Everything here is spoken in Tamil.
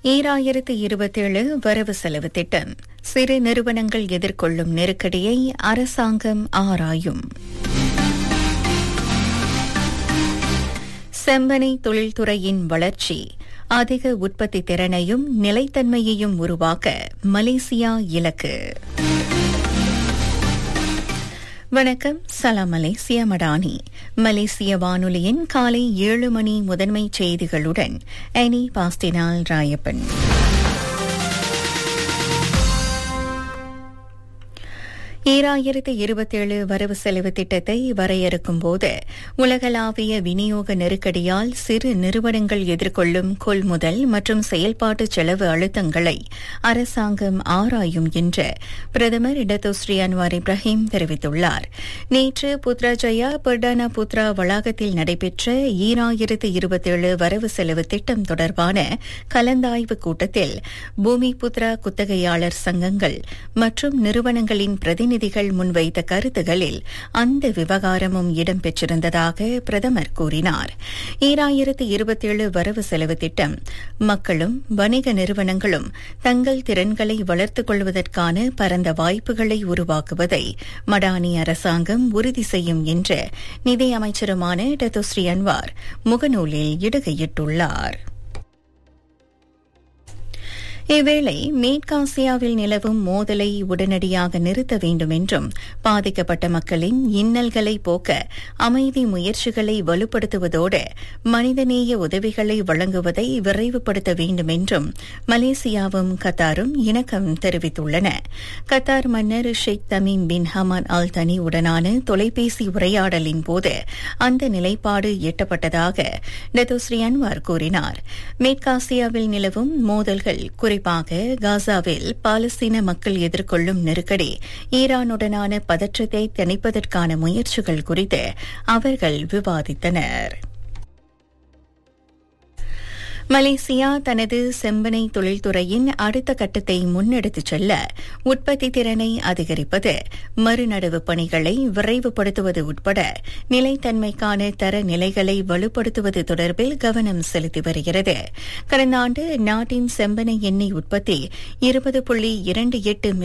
ஈராயிரத்து இருபத்தேழு வரவு செலவு திட்டம் சிறு நிறுவனங்கள் எதிர்கொள்ளும் நெருக்கடியை அரசாங்கம் ஆராயும் செம்பனை தொழில்துறையின் வளர்ச்சி அதிக உற்பத்தி திறனையும் நிலைத்தன்மையையும் உருவாக்க மலேசியா இலக்கு வணக்கம் சலாம் மலேசிய மடானி மலேசிய வானொலியின் காலை ஏழு மணி முதன்மை செய்திகளுடன் அனி பாஸ்டினால் ராயப்பன் ஈராயிரத்து இருபத்தேழு வரவு செலவு திட்டத்தை வரையறுக்கும் போது உலகளாவிய விநியோக நெருக்கடியால் சிறு நிறுவனங்கள் எதிர்கொள்ளும் கொள்முதல் மற்றும் செயல்பாட்டு செலவு அழுத்தங்களை அரசாங்கம் ஆராயும் என்று பிரதமர் இடத்துஸ்ரீ அன்வார் இப்ராஹிம் தெரிவித்துள்ளார் நேற்று புத்ராஜயா பர்டானா புத்ரா வளாகத்தில் நடைபெற்ற ஈராயிரத்து இருபத்தேழு வரவு செலவு திட்டம் தொடர்பான கலந்தாய்வு கூட்டத்தில் பூமி புத்ரா குத்தகையாளர் சங்கங்கள் மற்றும் நிறுவனங்களின் பிரதிநிதி பிரதிநிதிகள் முன்வைத்த கருத்துகளில் அந்த விவகாரமும் இடம்பெற்றிருந்ததாக பிரதமர் கூறினார் ஈராயிரத்து இருபத்தேழு வரவு செலவு திட்டம் மக்களும் வணிக நிறுவனங்களும் தங்கள் திறன்களை வளர்த்துக் கொள்வதற்கான பரந்த வாய்ப்புகளை உருவாக்குவதை மடானி அரசாங்கம் உறுதி செய்யும் என்று நிதியமைச்சருமான டத்துஸ்ரீ அன்வார் முகநூலில் இடுகையிட்டுள்ளார் இவ்வேளை மேற்காசியாவில் நிலவும் மோதலை உடனடியாக நிறுத்த வேண்டும் என்றும் பாதிக்கப்பட்ட மக்களின் இன்னல்களை போக்க அமைதி முயற்சிகளை வலுப்படுத்துவதோடு மனிதநேய உதவிகளை வழங்குவதை விரைவுபடுத்த வேண்டும் என்றும் மலேசியாவும் கத்தாரும் இணக்கம் தெரிவித்துள்ளன கத்தார் மன்னர் ஷேக் தமீம் பின் ஹமான் அல் தனி உடனான தொலைபேசி உரையாடலின் போது அந்த நிலைப்பாடு எட்டப்பட்டதாக டெதோஸ்ரீ அன்வார் கூறினார் மேற்காசியாவில் நிலவும் மோதல்கள் குறிப்பாக காசாவில் பாலஸ்தீன மக்கள் எதிர்கொள்ளும் நெருக்கடி ஈரானுடனான பதற்றத்தை தணிப்பதற்கான முயற்சிகள் குறித்து அவர்கள் விவாதித்தனர் மலேசியா தனது செம்பனை தொழில்துறையின் அடுத்த கட்டத்தை முன்னெடுத்துச் செல்ல உற்பத்தி திறனை அதிகரிப்பது மறுநடவு பணிகளை விரைவுபடுத்துவது உட்பட நிலைத்தன்மைக்கான தர நிலைகளை வலுப்படுத்துவது தொடர்பில் கவனம் செலுத்தி வருகிறது கடந்த ஆண்டு நாட்டின் செம்பனை எண்ணெய் உற்பத்தி இருபது புள்ளி இரண்டு எட்டு